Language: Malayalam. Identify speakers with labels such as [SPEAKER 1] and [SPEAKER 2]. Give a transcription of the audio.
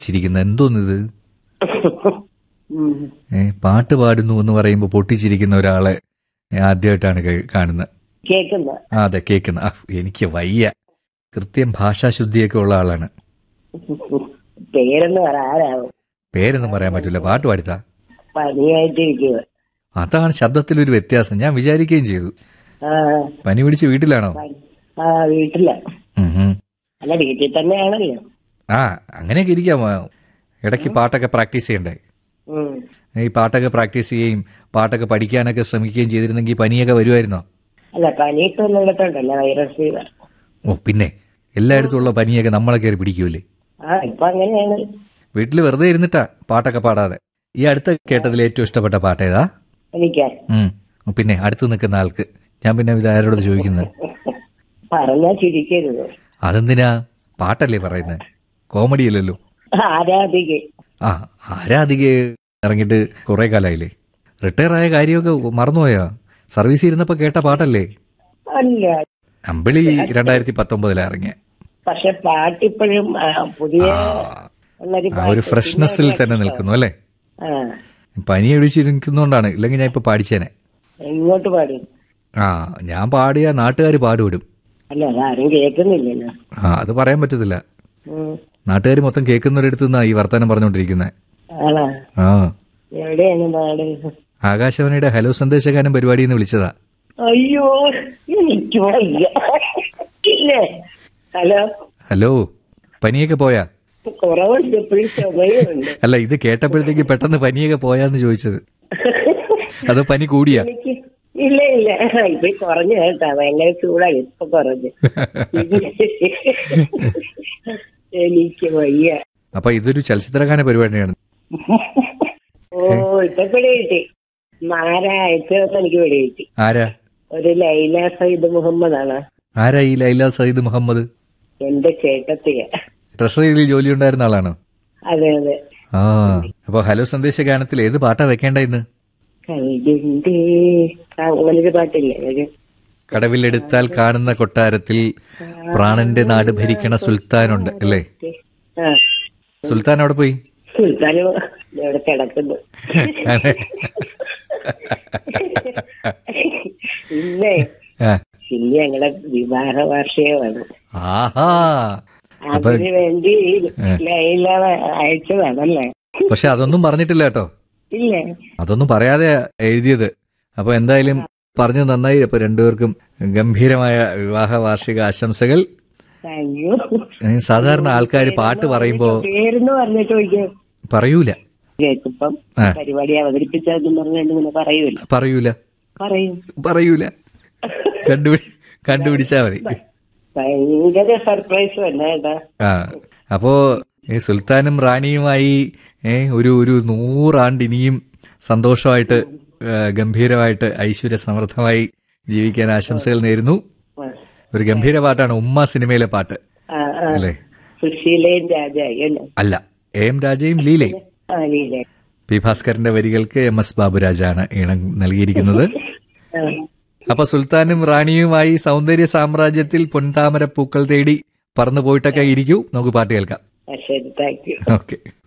[SPEAKER 1] ചിരിക്കുന്നത് എന്തോന്നിത്
[SPEAKER 2] ഉം.
[SPEAKER 1] ഏ പാട്ട് പാടുന്നു എന്ന് പറയുമ്പോൾ പൊട്ടിച്ചിരിക്കുന്ന ഒരാളെ ആദ്യമായിട്ടാണ് കേ- കാണുന്നത്
[SPEAKER 2] കേക്കുന്ന
[SPEAKER 1] ആ അതെ കേൾക്കുന്ന ആ, എനിക്ക് വയ്യ കൃത്യം ഭാഷാശുദ്ധിയൊക്കെ ഉള്ള ആളാണ്
[SPEAKER 2] പേരെന്ന് പറ ആരാവും
[SPEAKER 1] പേരൊന്നും പറയാൻ പറ്റില്ല പാട്ട് പാടിത്താ
[SPEAKER 2] പനിയായിട്ടിരിക്കുക
[SPEAKER 1] അതാണ് ശബ്ദത്തിലൊരു വ്യത്യാസം ഞാൻ വിചാരിക്കുകയും ചെയ്തു
[SPEAKER 2] ആ
[SPEAKER 1] പനി പിടിച്ച് വീട്ടിലാണോ
[SPEAKER 2] പനി- ആ വീട്ടില
[SPEAKER 1] ഉം ഉം.
[SPEAKER 2] അല്ല വീട്ടിൽ തന്നെയാണല്ലോ
[SPEAKER 1] ആ അങ്ങനെയൊക്കെ ഇരിക്കാം ആ, ഇടയ്ക്ക് പാട്ടൊക്കെ പ്രാക്ടീസ് ചെയ്യണ്ടേ
[SPEAKER 2] ഉം.
[SPEAKER 1] ഈ പാട്ടൊക്കെ പ്രാക്ടീസ് ചെയ്യുകയും പാട്ടൊക്കെ പഠിക്കാനൊക്കെ ശ്രമിക്കുകയും ചെയ്തിരുന്നെങ്കിൽ പനിയൊക്കെ വരുമായിരുന്നോ
[SPEAKER 2] അല്ല പനി ഇപ്പൊ ഉള്ളിടത്തുണ്ടല്ലോ വൈറസ് ഫീവർ
[SPEAKER 1] ഓ പിന്നെ എല്ലായിടത്തും ഉള്ള പനിയൊക്കെ നമ്മളെ കയറി പിടിക്കൂലേ
[SPEAKER 2] ആ ഇപ്പൊ അങ്ങനെയാണ്
[SPEAKER 1] വീട്ടിൽ വെറുതെ ഇരുന്നിട്ടാ പാട്ടൊക്കെ പാടാതെ ഈ അടുത്ത കേട്ടതിൽ ഏറ്റവും ഇഷ്ടപ്പെട്ട പാട്ട് ഏതാ
[SPEAKER 2] എനിക്ക്
[SPEAKER 1] ഉം. പിന്നെ അടുത്ത് നിൽക്കുന്ന ആൾക്ക് ഞാൻ പിന്നെ ഇത് ആരോട് ചോദിക്കുന്നത്
[SPEAKER 2] പറഞ്ഞാ ചിരിക്കരുത്
[SPEAKER 1] അതെന്തിനാ പാട്ടല്ലേ പറയുന്നത് കോമഡി അല്ലല്ലോ
[SPEAKER 2] ആരാധിക
[SPEAKER 1] ആ ആരാധിക ഇറങ്ങിയിട്ട് കുറെ കാലായില്ലേ റിട്ടയർ ആയ കാര്യമൊക്കെ മറന്നുപോയാ സർവീസ് ഇരുന്നപ്പോ കേട്ട പാട്ടല്ലേ
[SPEAKER 2] അല്ല
[SPEAKER 1] അമ്പിളി രണ്ടായിരത്തി പത്തൊമ്പതിലാ ഇറങ്ങിയ
[SPEAKER 2] പക്ഷെ പാട്ടിപ്പോഴും ആ, പുതിയ ഉള്ളൊരു
[SPEAKER 1] ആ ഒരു
[SPEAKER 2] പാട്ട്
[SPEAKER 1] ഫ്രഷ്നെസ്സിൽ
[SPEAKER 2] പിന്നെ
[SPEAKER 1] തന്നെ നിൽക്കുന്നു അല്ലേ
[SPEAKER 2] ആ
[SPEAKER 1] പനി ഒഴിച്ചിരിക്കുന്നോണ്ടാണ് ഇല്ലെങ്കിൽ ഞാൻ ഇപ്പൊ പാടിച്ചേനെ
[SPEAKER 2] ഇങ്ങോട്ട് പാടും
[SPEAKER 1] ആ ഞാൻ പാടിയ നാട്ടുകാർ പാടുവിടും
[SPEAKER 2] അല്ല അതാരും കേൾക്കുന്നില്ലല്ലോ
[SPEAKER 1] ആ അത് പറയാൻ പറ്റത്തില്ല
[SPEAKER 2] ഉം.
[SPEAKER 1] നാട്ടുകാർ മൊത്തം കേൾക്കുന്നൊരിടത്തു നിന്നാ ഈ വർത്തമാനം പറഞ്ഞുകൊണ്ടിരിക്കുന്നത്
[SPEAKER 2] ആണോ
[SPEAKER 1] ആ
[SPEAKER 2] എവിടെയാണ് നാട്
[SPEAKER 1] ആകാശവാണിയുടെ ഹലോ സന്ദേശഗാനം പരിപാടിയിൽ നിന്ന് വിളിച്ചതാ
[SPEAKER 2] അയ്യോ എനിക്ക് വയ്യ ഇല്ലേ ഹലോ
[SPEAKER 1] ഹലോ പനിയൊക്കെ പോയാ
[SPEAKER 2] കുറവുണ്ട് എപ്പോഴും ചുമയുണ്ട്
[SPEAKER 1] അല്ല ഇത് കേട്ടപ്പോഴത്തേക്ക് പെട്ടെന്ന് പനിയൊക്കെ പോയാന്ന് ചോദിച്ചത് അതോ പനി കൂടിയാ
[SPEAKER 2] എനിക്ക് ഇല്ല ഇല്ല ഇപ്പൊ കുറഞ്ഞു കേട്ടാ ഭയങ്കര ചൂടായി ഇപ്പൊ കുറഞ്ഞു എനിക്ക് വയ്യ
[SPEAKER 1] അപ്പൊ ഇതൊരു ചലച്ചിത്രഗാന പരിപാടിയാണ്
[SPEAKER 2] ഓ ഇപ്പൊ പിടി കിട്ടി മാരാ അയച്ചതെന്ന് എനിക്ക് പിടി കിട്ടി
[SPEAKER 1] ആരാ
[SPEAKER 2] ഒരു ലൈല സയ്യിദ് മുഹമ്മദ് ആണ്
[SPEAKER 1] ആരാ ഈ ലൈല സയ്യിദ് മുഹമ്മദ്
[SPEAKER 2] എന്റെ ചേട്ടത്തിയ
[SPEAKER 1] ട്രഷറിയിൽ ജോലി ഉണ്ടായിരുന്ന ആളാണോ
[SPEAKER 2] അതെ അതെ
[SPEAKER 1] ആ അപ്പൊ ഹലോ സന്ദേശഗാനത്തിൽ ഏത് പാട്ടാ വെക്കേണ്ട ഇന്ന്
[SPEAKER 2] കൽബിന്റെ അങ്ങനൊരു പാട്ടില്ലേ ഒരു
[SPEAKER 1] കടവിലെടുത്താൽ കാണുന്ന കൊട്ടാരത്തിൽ പ്രാണന്റെ നാട് ഭരിക്കണ സുൽത്താനുണ്ട് അല്ലേ
[SPEAKER 2] ആ
[SPEAKER 1] സുൽത്താൻ അവിടെ പോയി
[SPEAKER 2] സുൽത്താന് ഇവിടെ കിടക്കുന്നു
[SPEAKER 1] അതെ.
[SPEAKER 2] ഇന്നേ
[SPEAKER 1] ആ.
[SPEAKER 2] ഇന്ന് ഞങ്ങളുടെ വിവാഹ വാർഷികമാണ്
[SPEAKER 1] ആഹാ അപ്പൊ
[SPEAKER 2] അതിനു വേണ്ടി ലൈല അയച്ചതാണല്ലേ
[SPEAKER 1] പക്ഷെ അതൊന്നും പറഞ്ഞിട്ടില്ല കേട്ടോ
[SPEAKER 2] ഇല്ലേ
[SPEAKER 1] അതൊന്നും പറയാതെ എഴുതിയത് അപ്പൊ എന്തായാലും പറഞ്ഞു നന്നായി അപ്പൊ രണ്ടുപേർക്കും ഗംഭീരമായ വിവാഹ വാർഷിക ആശംസകൾ
[SPEAKER 2] താങ്ക് യു
[SPEAKER 1] ഏ, സാധാരണ ആൾക്കാർ പാട്ട് പറയുമ്പോ
[SPEAKER 2] പേരെന്ന് പറഞ്ഞിട്ട് ചോദിക്കും
[SPEAKER 1] പറയൂല
[SPEAKER 2] കേൾക്കുമ്പം
[SPEAKER 1] ആ.
[SPEAKER 2] പരിപാടി അവതരിപ്പിച്ചതെന്ന് പറഞ്ഞിട്ട് ഇങ്ങനെ പറയൂല
[SPEAKER 1] പറയൂല
[SPEAKER 2] പറയും
[SPEAKER 1] പറയൂല കണ്ടുപിടി കണ്ടുപിടിച്ചാ മതി
[SPEAKER 2] ഭയങ്കര സർപ്രൈസ് തന്നെ കേട്ടാ
[SPEAKER 1] ആ അപ്പോ ഈ സുൽത്താനും റാണിയുമായി ഏ, ഒരു ഒരു നൂറാണ്ട് ഇനിയും സന്തോഷമായിട്ട് ഏ, ഗംഭീരമായിട്ട് ഐശ്വര്യ സമൃദ്ധമായി ജീവിക്കാൻ ആശംസകൾ നേരുന്നു
[SPEAKER 2] ആ,
[SPEAKER 1] ഒരു ഗംഭീര പാട്ടാണ് ഉമ്മ സിനിമയിലെ പാട്ട്
[SPEAKER 2] ആ, ആ.
[SPEAKER 1] അല്ലേ
[SPEAKER 2] സുശീലയും രാജായി അല്ലേ
[SPEAKER 1] അല്ല എ എം രാജയും ലീലയും
[SPEAKER 2] ആ ലീല
[SPEAKER 1] പി ഭാസ്കരന്റെ വരികൾക്ക് എം എസ് ബാബുരാജാണ് ഈണം നൽകിയിരിക്കുന്നത്
[SPEAKER 2] ആ.
[SPEAKER 1] അപ്പൊ സുൽത്താനും റാണിയുമായി സൗന്ദര്യ സാമ്രാജ്യത്തിൽ പൊൻതാമര പൂക്കൾ തേടി പറന്നു പോയിട്ടൊക്കെ ഇരിക്കൂ നമുക്ക് പാട്ട് കേൾക്കാം
[SPEAKER 2] ആ, ശരി താങ്ക് യു
[SPEAKER 1] ഓക്കെ